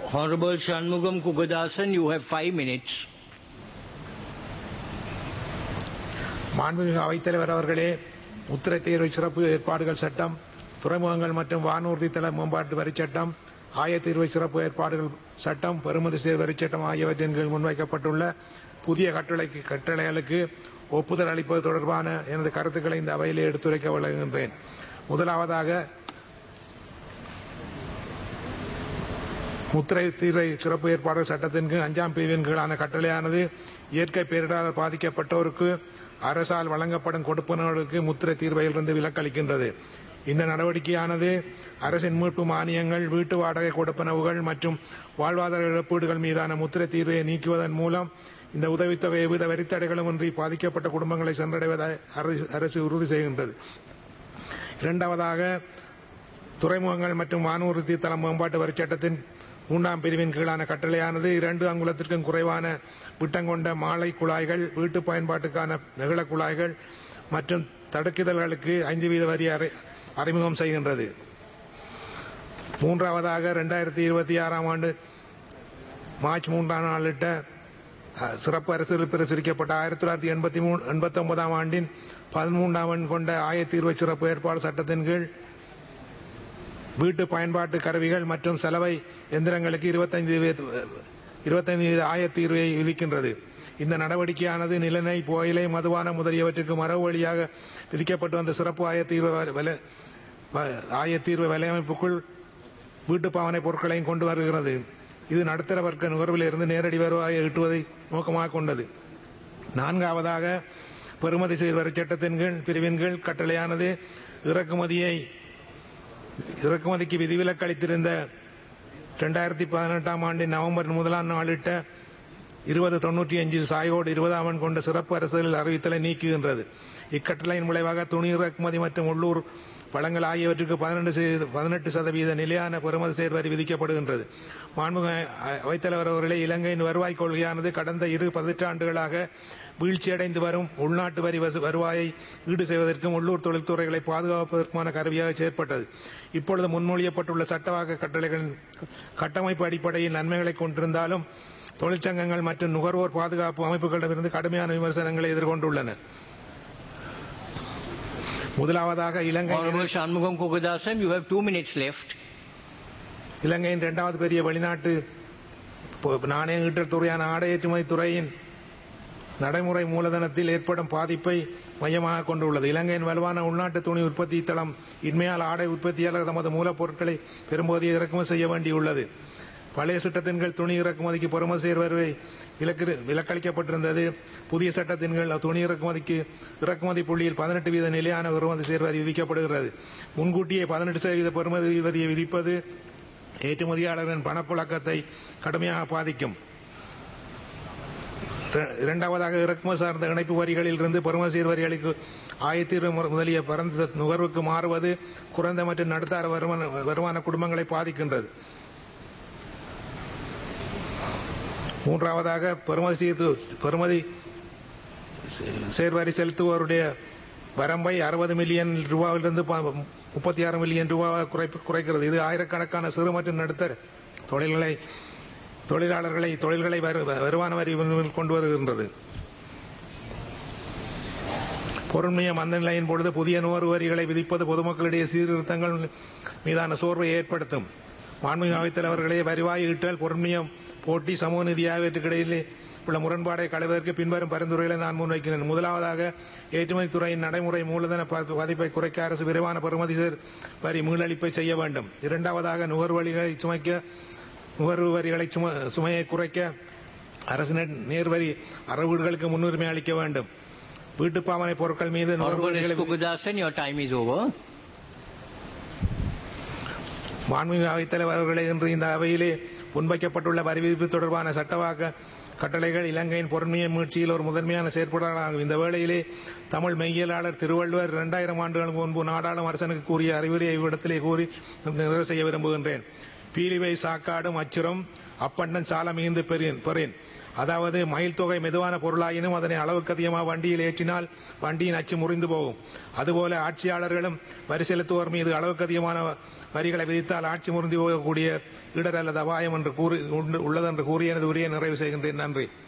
Honorable Shanmugam Kugadasan, you have five minutes. மாண்புமிகு அவைத்தலைவர் அவர்களே முத்திரை தேர்வு சிறப்பு ஏற்பாடுகள் சட்டம் துறைமுகங்கள் மற்றும் வானூர்தி தள மேம்பாட்டு வரிச் சட்டம் ஆயத்தீர்வை சிறப்பு ஏற்பாடுகள் சட்டம் பெறுமதி சேர் வரிச் சட்டம் ஆகியவற்றின் கீழ் முன்வைக்கப்பட்டுள்ள புதிய கட்டளைக்கு கட்டளைகளுக்கு ஒப்புதல் அளிப்பது தொடர்பான எனது கருத்துக்களை இந்த அவையிலே எடுத்துரைக்க வழங்குகின்றேன் முதலாவதாக முத்திரை தீர்வை சிறப்பு ஏற்பாடு சட்டத்தின் கீழ் அஞ்சாம் பிரிவின் கீழான கட்டளையானது இயற்கை பேரிடரால் பாதிக்கப்பட்டோருக்கு அரசால் வழங்கப்படும் கொடுப்பனர்களுக்கு முத்திரை தீர்வையிலிருந்து விலக்களிக்கின்றது இந்த நடவடிக்கையானது அரசின் மீட்பு மானியங்கள் வீட்டு வாடகை கொடுப்பனவுகள் மற்றும் வாழ்வாதார இழப்பீடுகள் மீதான முத்திரை தீர்வை நீக்குவதன் மூலம் இந்த உதவித்தொகை எவ்வித வரித்தடைகளும் இன்றி பாதிக்கப்பட்ட குடும்பங்களை சென்றடைவதை அரசு- அரசு உறுதி செய்கின்றது இரண்டாவதாக துறைமுகங்கள் மற்றும் வானூர்தி தள மேம்பாட்டு வரிச் சட்டத்தின் மூன்றாம் பிரிவின் கீழான கட்டளையானது இரண்டு அங்குலத்திற்கும் குறைவான விட்டம் கொண்ட மாலை குழாய்கள் வீட்டு பயன்பாட்டுக்கான நெகிழ குழாய்கள் மற்றும் தடுக்குதல்களுக்கு ஐந்து வீத வரி அறி- அறிமுகம் செய்கின்றது மூன்றாவதாக இரண்டாயிரத்தி இருபத்தி ஆறாம் ஆண்டு மார்ச் மூன்றாம் நாளிட்ட அஹ், சிறப்பு அரசியல் பிரசுரிக்கப்பட்ட ஆயிரத்தி தொள்ளாயிரத்தி எண்பத்தி மூணு எண்பத்தி ஒன்பதாம் ஆண்டின் பதிமூன்றாம் ஆண்டு கொண்ட ஆயத்தீர்வை சிறப்பு ஏற்பாடு சட்டத்தின் கீழ் வீட்டு பயன்பாட்டு கருவிகள் மற்றும் செலவை எந்திரங்களுக்கு இருபத்தைந்து இருபத்தைந்து வீத ஆயத்தீர்வை விதிக்கின்றது இந்த நடவடிக்கையானது நிலநெய் புகையிலை மதுபான முதலியவற்றுக்கு மரபு வழியாக விதிக்கப்பட்டு வந்த சிறப்பு ஆயத்தீர்வு வ- விலை- வ- ஆயத்தீர்வு வலையமைப்புக்குள் வீட்டு பாவனை பொருட்களையும் கொண்டு வருகிறது இது நடுத்தர வர்க்க நுகர்வில் இருந்து நேரடி வருவாயை ஈட்டுவதை நோக்கமாக கொண்டது நான்காவதாக பெறுமதி செய்த வரி சட்டத்தின் கீழ் பிரிவின் கீழ் கட்டளையானது இறக்குமதியை இறக்குமதிக்கு விதிவிலக்கு அளித்திருந்த இரண்டாயிரத்தி பதினெட்டாம் ஆண்டின் நவம்பர் முதலாம் நாளிட்ட இருபது தொன்னூற்றி அஞ்சு சாயோடு இருபதாம் ஆண்டு கொண்ட சிறப்பு அரசியல் அறிவித்தலை நீக்குகின்றது இக்கட்டளையின் விளைவாக துணி இறக்குமதி மற்றும் உள்ளூர் வளங்கள் ஆகியவற்றுக்கு பதினெண்டு பதினெட்டு சதவீத நிலையான பெறுமதி சேர் வரி விதிக்கப்படுகின்றது மாண்புமிகு அ- அவைத்தலைவர் அவர்களே இலங்கையின் வருவாய் கொள்கையானது கடந்த இரு பதினெட்டாண்டுகளாக வீழ்ச்சியடைந்து வரும் உள்நாட்டு வரி வசூ- வருவாயை ஈடு செய்வதற்கும் உள்ளூர் தொழில்துறைகளை பாதுகாப்பதற்குமான கருவியாக செயற்பட்டது இப்பொழுது முன்மொழியப்பட்டுள்ள சட்டவாக்க கட்டளைகளின் கட்டமைப்பு அடிப்படையில் நன்மைகளை கொண்டிருந்தாலும் தொழிற்சங்கங்கள் மற்றும் நுகர்வோர் பாதுகாப்பு அமைப்புகளிடமிருந்து கடுமையான விமர்சனங்களை எதிர்கொண்டுள்ளன முதலாவதாக இலங்கை Honorable Shanmugam Kugadasan, you have two minutes left. இலங்கையின் இரண்டாவது பெரிய வெளிநாட்டு பொ- நாணய ஈட்டல் துறையான ஆடை ஏற்றுமதி துறையின் நடைமுறை மூலதனத்தில் ஏற்படும் பாதிப்பை மையமாக கொண்டுள்ளது இலங்கையின் வலுவான உள்நாட்டு துணி உற்பத்தி தளம் இன்மையால் ஆடை உற்பத்தியாளர் தமது மூலப்பொருட்களை பெரும்போது இறக்குமதி செய்ய வேண்டியுள்ளது பழைய சட்டத்தின் கீழ் துணி இறக்குமதிக்கு பெறுமதி சேர்வரை விலக்கு விலக்களிக்கப்பட்டிருந்தது புதிய சட்டத்தின் கீழ் துணி இறக்குமதிக்கு இறக்குமதி புள்ளியில் பதினெட்டு வீத நிலையான பெறுமதி சேர்வரி விதிக்கப்படுகிறது முன்கூட்டியே பதினெட்டு சதவீத பெறுமதி வரியை விதிப்பது ஏற்றுமதியாளர்களின் பணப்புழக்கத்தை கடுமையாக பாதிக்கும் இர- இரண்டாவதாக இறக்குமதி சார்ந்த இணைப்பு வரிகளில் இருந்து பெறுமசீர் வரிகளுக்கு ஆயத்தீர்வு மு- முதலிய பரந்த நுகர்வுக்கு மாறுவது குறைந்த மற்றும் நடுத்தர வருமான வருமான குடும்பங்களை பாதிக்கின்றது மூன்றாவதாக பெறுமதி சீர்து பெறுமதி சே- சேர்வரி செலுத்துவோருடைய வரம்பை அறுபது மில்லியன் ரூபாவிலிருந்து ப- முப்பத்தி ஆறு மில்லியன் ரூபாவாக குறைப்பு குறைக்கிறது இது ஆயிரக்கணக்கான சிறு மற்றும் நடுத்தர தொழில்களை தொழிலாளர்களை தொழில்களை வரு- வருமான வரி விதிப்பில் கொண்டு வருகின்றது பொருண்மைய மந்தநிலையின் பொழுது புதிய நுகர்வு வரிகளை விதிப்பது பொதுமக்களிடையே சீர்திருத்தங்கள் மீதான சோர்வை ஏற்படுத்தும் மாண்புமிகு அவைத்தலைவர்களே வருவாய் ஈட்டல் பொருண்மையம் போட்டி சமூக நிதி ஆகியவற்றுக்கிடையிலே உள்ள முரண்பாடை களைவதற்கு பின்வரும் பரிந்துரைகளை நான் முன்வைக்கிறேன் முதலாவதாக ஏற்றுமதி துறையின் நடைமுறை மூலதன ப- பாதிப்பை குறைக்க அரசு விரைவான பெறுமதி சேர் வரி மீளளிப்பை செய்ய வேண்டும் இரண்டாவதாக நுகர்வழிகளை சுமைக்க நுகர்வு வரிகளை சும சுமையை குறைக்க அரசு நே- நேர்வரி அறவீடுகளுக்கு முன்னுரிமை அளிக்க வேண்டும் வீட்டுப்பாவனை பொருட்கள் மீது நுகர்வு Honorable S. வரிகளை Kugadasan, your time is over. மாண்புமிகு அவைத்தலைவர் அவர்களே இன்று இந்த அவையிலே முன்வைக்கப்பட்டுள்ள வரி விதிப்பு தொடர்பான சட்டவாக்க கட்டளைகள் இலங்கையின் பொருண்மையை மீட்சியில் ஒரு முதன்மையான செயற்பாடாகும் இந்த வேளையிலே தமிழ் மெய்யியலாளர் திருவள்ளுவர் இரண்டாயிரம் ஆண்டுகளுக்கு முன்பு நாடாளும் அரசனுக்கு கூறிய அறிவுரையை இவ்விடத்திலே கூறி நிறைவு செய்ய விரும்புகின்றேன் பீலிவை சாக்காடும் அச்சுரம் அப்பண்டன் சால மிகுந்து பெறேன் பெறேன் அதாவது மயில் தொகை மெதுவான பொருளாயினும் அதனை அளவுக்கு அதிகமாக வண்டியில் ஏற்றினால் வண்டியின் அச்சு முறிந்து போகும் அதுபோல ஆட்சியாளர்களும் வரி செலுத்துவோர் மீது அளவுக்கு அதிகமான வரிகளை விதித்தால் ஆட்சி முறிந்து போகக்கூடிய இடர் அல்லது அபாயம் என்று கூறி உண்டு- உள்ளது என்று கூறி எனது உரையை நிறைவு செய்கின்றேன் நன்றி